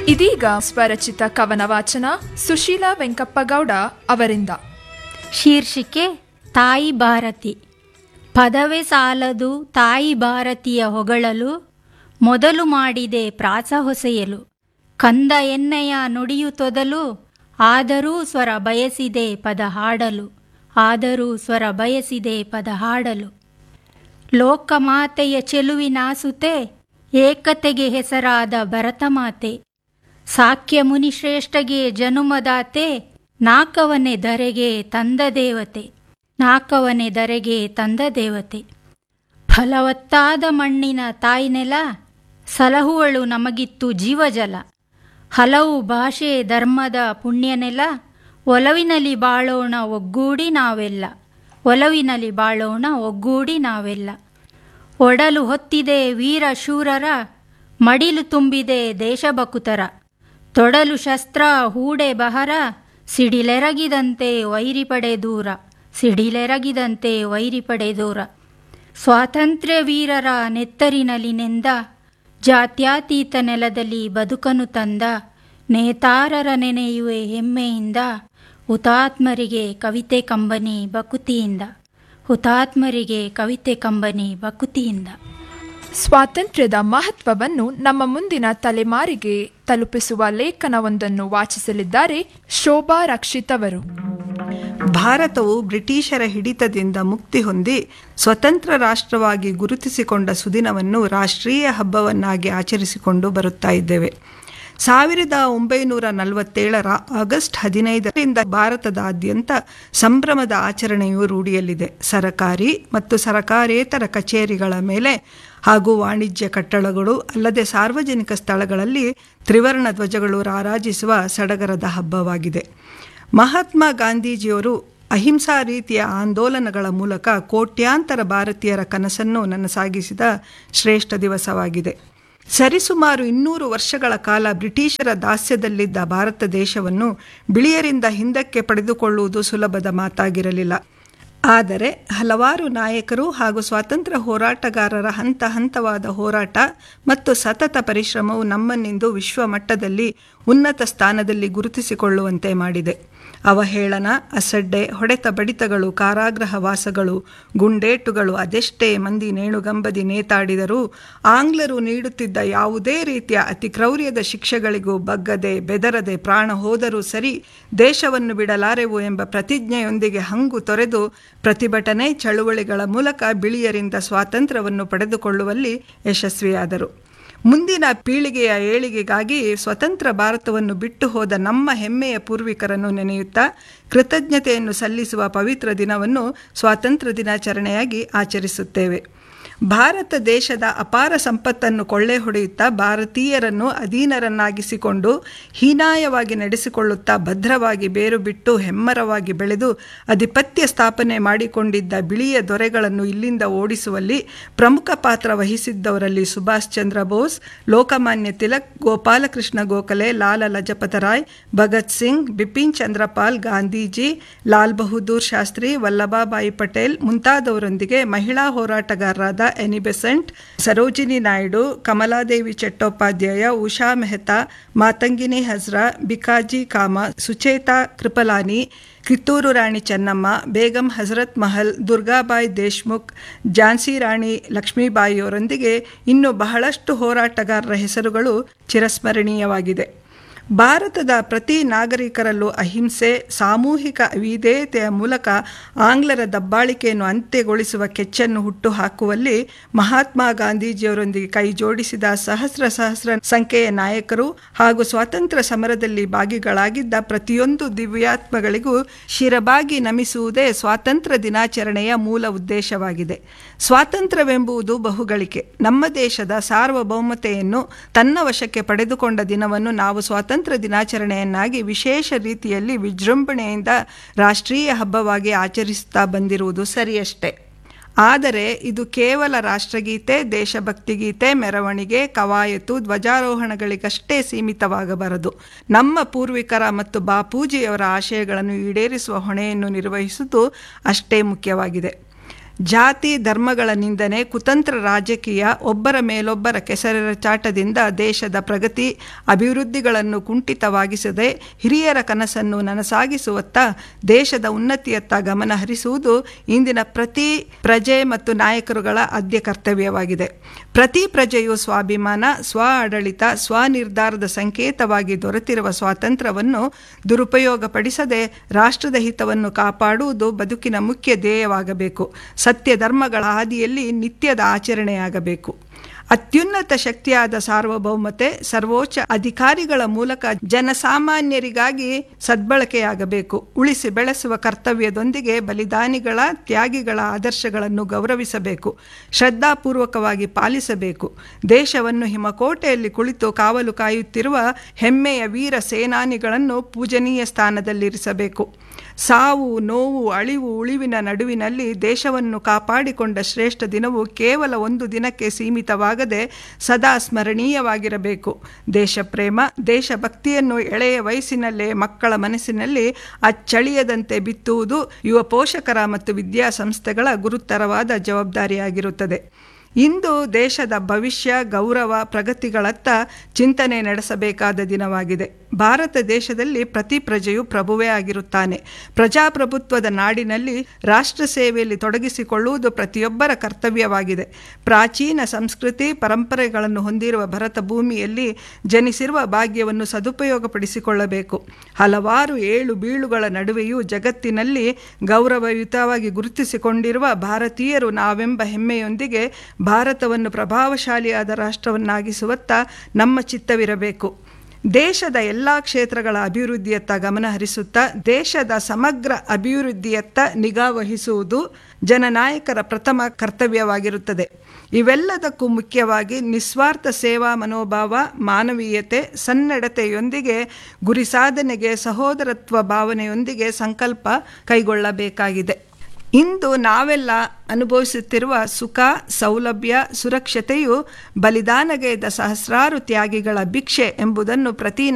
ಇದೀಗ ಸ್ವರಚಿತ ಕವನ ವಾಚನ ಸುಶೀಲಾ ವೆಂಕಪ್ಪಗೌಡ ಅವರಿಂದ ಶೀರ್ಷಿಕೆ ತಾಯಿ ಭಾರತಿ ಪದವೇ ಸಾಲದು ತಾಯಿ ಭಾರತಿಯ ಹೊಗಳಲು ಮೊದಲು ಮಾಡಿದೆ ಪ್ರಾಸ ಹೊಸೆಯಲು ಕಂದ ಎಣ್ಣೆಯ ನುಡಿಯು ತೊದಲು ಆದರೂ ಸ್ವರ ಬಯಸಿದೆ ಪದ ಹಾಡಲು ಆದರೂ ಸ್ವರ ಬಯಸಿದೆ ಪದ ಹಾಡಲು ಲೋಕಮಾತೆಯ ಚೆಲುವಿನಾಸುತೆ ಏಕತೆಗೆ ಹೆಸರಾದ ಭರತಮಾತೆ ಸಾಕ್ಯ ಮುನಿಶ್ರೇಷ್ಠಗೆ ಜನುಮದಾತೆ ನಾಕವನೆ ಧರೆಗೆ ತಂದ ದೇವತೆ ನಾಕವನೆ ಧರೆಗೆ ತಂದ ದೇವತೆ ಫಲವತ್ತಾದ ಮಣ್ಣಿನ ತಾಯ್ನೆಲ ಸಲಹುವಳು ನಮಗಿತ್ತು ಜೀವಜಲ ಹಲವು ಭಾಷೆ ಧರ್ಮದ ಪುಣ್ಯನೆಲ ಒಲವಿನಲ್ಲಿ ಬಾಳೋಣ ಒಗ್ಗೂಡಿ ನಾವೆಲ್ಲ ಒಲವಿನಲ್ಲಿ ಬಾಳೋಣ ಒಗ್ಗೂಡಿ ನಾವೆಲ್ಲ ಒಡಲು ಹೊತ್ತಿದೆ ವೀರ ಶೂರರ ಮಡಿಲು ತುಂಬಿದೆ ದೇಶಬಕುತರ ತೊಡಲು ಶಸ್ತ್ರ ಹೂಡೆ ಬಹರ ಸಿಡಿಲೆರಗಿದಂತೆ ವೈರಿಪಡೆ ದೂರ ಸಿಡಿಲೆರಗಿದಂತೆ ವೈರಿಪಡೆ ದೂರ ಸ್ವಾತಂತ್ರ್ಯ ವೀರರ ನೆತ್ತರಿನಲ್ಲಿ ನೆಂದ ಜಾತ್ಯಾತೀತ ನೆಲದಲ್ಲಿ ಬದುಕನು ತಂದ ನೇತಾರರ ನೆನೆಯುವೆ ಹೆಮ್ಮೆಯಿಂದ ಹುತಾತ್ಮರಿಗೆ ಕವಿತೆ ಕಂಬನಿ ಬಕುತಿಯಿಂದ ಹುತಾತ್ಮರಿಗೆ ಕವಿತೆ ಕಂಬನಿ ಬಕುತಿಯಿಂದ ಸ್ವಾತಂತ್ರ್ಯದ ಮಹತ್ವವನ್ನು ನಮ್ಮ ಮುಂದಿನ ತಲೆಮಾರಿಗೆ ತಲುಪಿಸುವ ಲೇಖನವೊಂದನ್ನು ವಾಚಿಸಲಿದ್ದಾರೆ ಶೋಭಾ ರಕ್ಷಿತ್ ಅವರು ಭಾರತವು ಬ್ರಿಟಿಷರ ಹಿಡಿತದಿಂದ ಮುಕ್ತಿ ಹೊಂದಿ ಸ್ವತಂತ್ರ ರಾಷ್ಟ್ರವಾಗಿ ಗುರುತಿಸಿಕೊಂಡ ಸುದಿನವನ್ನು ರಾಷ್ಟ್ರೀಯ ಹಬ್ಬವನ್ನಾಗಿ ಆಚರಿಸಿಕೊಂಡು ಬರುತ್ತಾ ಇದ್ದೇವೆ ಸಾವಿರದ ಒಂಬೈನೂರ ನಲವತ್ತೇಳರ ಆಗಸ್ಟ್ ಹದಿನೈದರಿಂದ ಭಾರತದಾದ್ಯಂತ ಸಂಭ್ರಮದ ಆಚರಣೆಯು ರೂಢಿಯಲ್ಲಿದೆ ಸರಕಾರಿ ಮತ್ತು ಸರಕಾರೇತರ ಕಚೇರಿಗಳ ಮೇಲೆ ಹಾಗೂ ವಾಣಿಜ್ಯ ಕಟ್ಟಡಗಳು ಅಲ್ಲದೆ ಸಾರ್ವಜನಿಕ ಸ್ಥಳಗಳಲ್ಲಿ ತ್ರಿವರ್ಣ ಧ್ವಜಗಳು ರಾರಾಜಿಸುವ ಸಡಗರದ ಹಬ್ಬವಾಗಿದೆ ಮಹಾತ್ಮ ಗಾಂಧೀಜಿಯವರು ಅಹಿಂಸಾ ರೀತಿಯ ಆಂದೋಲನಗಳ ಮೂಲಕ ಕೋಟ್ಯಾಂತರ ಭಾರತೀಯರ ಕನಸನ್ನು ನನಸಾಗಿಸಿದ ಶ್ರೇಷ್ಠ ದಿವಸವಾಗಿದೆ ಸರಿಸುಮಾರು ಇನ್ನೂರು ವರ್ಷಗಳ ಕಾಲ ಬ್ರಿಟಿಷರ ದಾಸ್ಯದಲ್ಲಿದ್ದ ಭಾರತ ದೇಶವನ್ನು ಬಿಳಿಯರಿಂದ ಹಿಂದಕ್ಕೆ ಪಡೆದುಕೊಳ್ಳುವುದು ಸುಲಭದ ಮಾತಾಗಿರಲಿಲ್ಲ ಆದರೆ ಹಲವಾರು ನಾಯಕರು ಹಾಗೂ ಸ್ವಾತಂತ್ರ್ಯ ಹೋರಾಟಗಾರರ ಹಂತ ಹಂತವಾದ ಹೋರಾಟ ಮತ್ತು ಸತತ ಪರಿಶ್ರಮವು ನಮ್ಮನ್ನಿಂದು ವಿಶ್ವ ಮಟ್ಟದಲ್ಲಿ ಉನ್ನತ ಸ್ಥಾನದಲ್ಲಿ ಗುರುತಿಸಿಕೊಳ್ಳುವಂತೆ ಮಾಡಿದೆ ಅವಹೇಳನ ಅಸಡ್ಡೆ ಹೊಡೆತ ಬಡಿತಗಳು ಕಾರಾಗೃಹ ವಾಸಗಳು ಗುಂಡೇಟುಗಳು ಅದೆಷ್ಟೇ ಮಂದಿ ನೇಣುಗಂಬದಿ ನೇತಾಡಿದರೂ ಆಂಗ್ಲರು ನೀಡುತ್ತಿದ್ದ ಯಾವುದೇ ರೀತಿಯ ಅತಿ ಕ್ರೌರ್ಯದ ಶಿಕ್ಷೆಗಳಿಗೂ ಬಗ್ಗದೆ ಬೆದರದೆ ಪ್ರಾಣ ಹೋದರೂ ಸರಿ ದೇಶವನ್ನು ಬಿಡಲಾರೆವು ಎಂಬ ಪ್ರತಿಜ್ಞೆಯೊಂದಿಗೆ ಹಂಗು ತೊರೆದು ಪ್ರತಿಭಟನೆ ಚಳುವಳಿಗಳ ಮೂಲಕ ಬಿಳಿಯರಿಂದ ಸ್ವಾತಂತ್ರ್ಯವನ್ನು ಪಡೆದುಕೊಳ್ಳುವಲ್ಲಿ ಯಶಸ್ವಿಯಾದರು ಮುಂದಿನ ಪೀಳಿಗೆಯ ಏಳಿಗೆಗಾಗಿ ಸ್ವತಂತ್ರ ಭಾರತವನ್ನು ಬಿಟ್ಟು ಹೋದ ನಮ್ಮ ಹೆಮ್ಮೆಯ ಪೂರ್ವಿಕರನ್ನು ನೆನೆಯುತ್ತಾ ಕೃತಜ್ಞತೆಯನ್ನು ಸಲ್ಲಿಸುವ ಪವಿತ್ರ ದಿನವನ್ನು ಸ್ವಾತಂತ್ರ್ಯ ದಿನಾಚರಣೆಯಾಗಿ ಆಚರಿಸುತ್ತೇವೆ ಭಾರತ ದೇಶದ ಅಪಾರ ಸಂಪತ್ತನ್ನು ಕೊಳ್ಳೆ ಹೊಡೆಯುತ್ತಾ ಭಾರತೀಯರನ್ನು ಅಧೀನರನ್ನಾಗಿಸಿಕೊಂಡು ಹೀನಾಯವಾಗಿ ನಡೆಸಿಕೊಳ್ಳುತ್ತಾ ಭದ್ರವಾಗಿ ಬೇರು ಬಿಟ್ಟು ಹೆಮ್ಮರವಾಗಿ ಬೆಳೆದು ಅಧಿಪತ್ಯ ಸ್ಥಾಪನೆ ಮಾಡಿಕೊಂಡಿದ್ದ ಬಿಳಿಯ ದೊರೆಗಳನ್ನು ಇಲ್ಲಿಂದ ಓಡಿಸುವಲ್ಲಿ ಪ್ರಮುಖ ಪಾತ್ರ ವಹಿಸಿದ್ದವರಲ್ಲಿ ಸುಭಾಷ್ ಚಂದ್ರ ಬೋಸ್ ಲೋಕಮಾನ್ಯ ತಿಲಕ್ ಗೋಪಾಲಕೃಷ್ಣ ಗೋಖಲೆ ಲಾಲ ಲಜಪತ ರಾಯ್ ಭಗತ್ ಸಿಂಗ್ ಬಿಪಿನ್ ಚಂದ್ರಪಾಲ್ ಗಾಂಧೀಜಿ ಲಾಲ್ ಬಹದ್ದೂರ್ ಶಾಸ್ತ್ರಿ ವಲ್ಲಭಾಬಾಯಿ ಪಟೇಲ್ ಮುಂತಾದವರೊಂದಿಗೆ ಮಹಿಳಾ ಹೋರಾಟಗಾರರಾದ ಎನಿ ಬೆಸೆಂಟ್ ಸರೋಜಿನಿ ನಾಯ್ಡು ಕಮಲಾದೇವಿ ಚಟ್ಟೋಪಾಧ್ಯಾಯ ಉಷಾ ಮೆಹ್ತಾ ಮಾತಂಗಿನಿ ಹಜ್ರಾ ಬಿಕಾಜಿ ಕಾಮ ಸುಚೇತಾ ಕೃಪಲಾನಿ ಕಿತ್ತೂರು ರಾಣಿ ಚೆನ್ನಮ್ಮ ಬೇಗಂ ಹಜರತ್ ಮಹಲ್ ದುರ್ಗಾಬಾಯಿ ದೇಶ್ಮುಖ್ ಝಾನ್ಸಿ ರಾಣಿ ಲಕ್ಷ್ಮೀಬಾಯಿಯವರೊಂದಿಗೆ ಇನ್ನು ಬಹಳಷ್ಟು ಹೋರಾಟಗಾರರ ಹೆಸರುಗಳು ಚಿರಸ್ಮರಣೀಯವಾಗಿದೆ ಭಾರತದ ಪ್ರತಿ ನಾಗರಿಕರಲ್ಲೂ ಅಹಿಂಸೆ ಸಾಮೂಹಿಕ ವಿಧೇಯತೆಯ ಮೂಲಕ ಆಂಗ್ಲರ ದಬ್ಬಾಳಿಕೆಯನ್ನು ಅಂತ್ಯಗೊಳಿಸುವ ಕೆಚ್ಚನ್ನು ಹುಟ್ಟು ಹಾಕುವಲ್ಲಿ ಮಹಾತ್ಮ ಗಾಂಧೀಜಿಯವರೊಂದಿಗೆ ಕೈ ಜೋಡಿಸಿದ ಸಹಸ್ರ ಸಹಸ್ರ ಸಂಖ್ಯೆಯ ನಾಯಕರು ಹಾಗೂ ಸ್ವಾತಂತ್ರ್ಯ ಸಮರದಲ್ಲಿ ಭಾಗಿಗಳಾಗಿದ್ದ ಪ್ರತಿಯೊಂದು ದಿವ್ಯಾತ್ಮಗಳಿಗೂ ಶಿರಬಾಗಿ ನಮಿಸುವುದೇ ಸ್ವಾತಂತ್ರ್ಯ ದಿನಾಚರಣೆಯ ಮೂಲ ಉದ್ದೇಶವಾಗಿದೆ ಸ್ವಾತಂತ್ರ್ಯವೆಂಬುದು ಬಹುಗಳಿಕೆ ನಮ್ಮ ದೇಶದ ಸಾರ್ವಭೌಮತೆಯನ್ನು ತನ್ನ ವಶಕ್ಕೆ ಪಡೆದುಕೊಂಡ ದಿನವನ್ನು ನಾವು ಸ್ವಾತಂತ್ರ್ಯ ದಿನಾಚರಣೆಯನ್ನಾಗಿ ವಿಶೇಷ ರೀತಿಯಲ್ಲಿ ವಿಜೃಂಭಣೆಯಿಂದ ರಾಷ್ಟ್ರೀಯ ಹಬ್ಬವಾಗಿ ಆಚರಿಸುತ್ತಾ ಬಂದಿರುವುದು ಸರಿಯಷ್ಟೇ ಆದರೆ ಇದು ಕೇವಲ ರಾಷ್ಟ್ರಗೀತೆ ದೇಶಭಕ್ತಿ ಗೀತೆ ಮೆರವಣಿಗೆ ಕವಾಯತು ಧ್ವಜಾರೋಹಣಗಳಿಗಷ್ಟೇ ಸೀಮಿತವಾಗಬಾರದು ನಮ್ಮ ಪೂರ್ವಿಕರ ಮತ್ತು ಬಾಪೂಜಿಯವರ ಆಶಯಗಳನ್ನು ಈಡೇರಿಸುವ ಹೊಣೆಯನ್ನು ನಿರ್ವಹಿಸುವುದು ಅಷ್ಟೇ ಮುಖ್ಯವಾಗಿದೆ ಜಾತಿ ಧರ್ಮಗಳ ನಿಂದನೆ ಕುತಂತ್ರ ರಾಜಕೀಯ ಒಬ್ಬರ ಮೇಲೊಬ್ಬರ ಕೆಸರೆರ ಚಾಟದಿಂದ ದೇಶದ ಪ್ರಗತಿ ಅಭಿವೃದ್ಧಿಗಳನ್ನು ಕುಂಠಿತವಾಗಿಸದೆ ಹಿರಿಯರ ಕನಸನ್ನು ನನಸಾಗಿಸುವತ್ತ ದೇಶದ ಉನ್ನತಿಯತ್ತ ಗಮನ ಹರಿಸುವುದು ಇಂದಿನ ಪ್ರತಿ ಪ್ರಜೆ ಮತ್ತು ನಾಯಕರುಗಳ ಆದ್ಯ ಕರ್ತವ್ಯವಾಗಿದೆ ಪ್ರತಿ ಪ್ರಜೆಯು ಸ್ವಾಭಿಮಾನ ಸ್ವ ಆಡಳಿತ ಸ್ವನಿರ್ಧಾರದ ಸಂಕೇತವಾಗಿ ದೊರೆತಿರುವ ಸ್ವಾತಂತ್ರ್ಯವನ್ನು ದುರುಪಯೋಗಪಡಿಸದೆ ರಾಷ್ಟ್ರದ ಹಿತವನ್ನು ಕಾಪಾಡುವುದು ಬದುಕಿನ ಮುಖ್ಯ ಧ್ಯೇಯವಾಗಬೇಕು ಸತ್ಯ ಧರ್ಮಗಳ ಹಾದಿಯಲ್ಲಿ ನಿತ್ಯದ ಆಚರಣೆಯಾಗಬೇಕು ಅತ್ಯುನ್ನತ ಶಕ್ತಿಯಾದ ಸಾರ್ವಭೌಮತೆ ಸರ್ವೋಚ್ಚ ಅಧಿಕಾರಿಗಳ ಮೂಲಕ ಜನಸಾಮಾನ್ಯರಿಗಾಗಿ ಸದ್ಬಳಕೆಯಾಗಬೇಕು ಉಳಿಸಿ ಬೆಳೆಸುವ ಕರ್ತವ್ಯದೊಂದಿಗೆ ಬಲಿದಾನಿಗಳ ತ್ಯಾಗಿಗಳ ಆದರ್ಶಗಳನ್ನು ಗೌರವಿಸಬೇಕು ಶ್ರದ್ಧಾಪೂರ್ವಕವಾಗಿ ಪಾಲಿಸಬೇಕು ದೇಶವನ್ನು ಹಿಮಕೋಟೆಯಲ್ಲಿ ಕುಳಿತು ಕಾವಲು ಕಾಯುತ್ತಿರುವ ಹೆಮ್ಮೆಯ ವೀರ ಸೇನಾನಿಗಳನ್ನು ಪೂಜನೀಯ ಸ್ಥಾನದಲ್ಲಿರಿಸಬೇಕು ಸಾವು ನೋವು ಅಳಿವು ಉಳಿವಿನ ನಡುವಿನಲ್ಲಿ ದೇಶವನ್ನು ಕಾಪಾಡಿಕೊಂಡ ಶ್ರೇಷ್ಠ ದಿನವು ಕೇವಲ ಒಂದು ದಿನಕ್ಕೆ ಸೀಮಿತವಾಗದೆ ಸದಾ ಸ್ಮರಣೀಯವಾಗಿರಬೇಕು ದೇಶಪ್ರೇಮ ದೇಶಭಕ್ತಿಯನ್ನು ಎಳೆಯ ವಯಸ್ಸಿನಲ್ಲೇ ಮಕ್ಕಳ ಮನಸ್ಸಿನಲ್ಲಿ ಅಚ್ಚಳಿಯದಂತೆ ಬಿತ್ತುವುದು ಯುವ ಪೋಷಕರ ಮತ್ತು ವಿದ್ಯಾಸಂಸ್ಥೆಗಳ ಗುರುತರವಾದ ಜವಾಬ್ದಾರಿಯಾಗಿರುತ್ತದೆ ಇಂದು ದೇಶದ ಭವಿಷ್ಯ ಗೌರವ ಪ್ರಗತಿಗಳತ್ತ ಚಿಂತನೆ ನಡೆಸಬೇಕಾದ ದಿನವಾಗಿದೆ ಭಾರತ ದೇಶದಲ್ಲಿ ಪ್ರತಿ ಪ್ರಜೆಯು ಪ್ರಭುವೇ ಆಗಿರುತ್ತಾನೆ ಪ್ರಜಾಪ್ರಭುತ್ವದ ನಾಡಿನಲ್ಲಿ ರಾಷ್ಟ್ರ ಸೇವೆಯಲ್ಲಿ ತೊಡಗಿಸಿಕೊಳ್ಳುವುದು ಪ್ರತಿಯೊಬ್ಬರ ಕರ್ತವ್ಯವಾಗಿದೆ ಪ್ರಾಚೀನ ಸಂಸ್ಕೃತಿ ಪರಂಪರೆಗಳನ್ನು ಹೊಂದಿರುವ ಭರತ ಭೂಮಿಯಲ್ಲಿ ಜನಿಸಿರುವ ಭಾಗ್ಯವನ್ನು ಸದುಪಯೋಗಪಡಿಸಿಕೊಳ್ಳಬೇಕು ಹಲವಾರು ಏಳು ಬೀಳುಗಳ ನಡುವೆಯೂ ಜಗತ್ತಿನಲ್ಲಿ ಗೌರವಯುತವಾಗಿ ಗುರುತಿಸಿಕೊಂಡಿರುವ ಭಾರತೀಯರು ನಾವೆಂಬ ಹೆಮ್ಮೆಯೊಂದಿಗೆ ಭಾರತವನ್ನು ಪ್ರಭಾವಶಾಲಿಯಾದ ರಾಷ್ಟ್ರವನ್ನಾಗಿಸುವತ್ತ ನಮ್ಮ ಚಿತ್ತವಿರಬೇಕು ದೇಶದ ಎಲ್ಲ ಕ್ಷೇತ್ರಗಳ ಅಭಿವೃದ್ಧಿಯತ್ತ ಗಮನ ಹರಿಸುತ್ತಾ ದೇಶದ ಸಮಗ್ರ ಅಭಿವೃದ್ಧಿಯತ್ತ ನಿಗಾ ವಹಿಸುವುದು ಜನನಾಯಕರ ಪ್ರಥಮ ಕರ್ತವ್ಯವಾಗಿರುತ್ತದೆ ಇವೆಲ್ಲದಕ್ಕೂ ಮುಖ್ಯವಾಗಿ ನಿಸ್ವಾರ್ಥ ಸೇವಾ ಮನೋಭಾವ ಮಾನವೀಯತೆ ಸನ್ನಡತೆಯೊಂದಿಗೆ ಗುರಿ ಸಾಧನೆಗೆ ಸಹೋದರತ್ವ ಭಾವನೆಯೊಂದಿಗೆ ಸಂಕಲ್ಪ ಕೈಗೊಳ್ಳಬೇಕಾಗಿದೆ ಇಂದು ನಾವೆಲ್ಲ ಅನುಭವಿಸುತ್ತಿರುವ ಸುಖ ಸೌಲಭ್ಯ ಸುರಕ್ಷತೆಯು ಬಲಿದಾನಗೈದ ಸಹಸ್ರಾರು ತ್ಯಾಗಿಗಳ ಭಿಕ್ಷೆ ಎಂಬುದನ್ನು ಪ್ರತಿ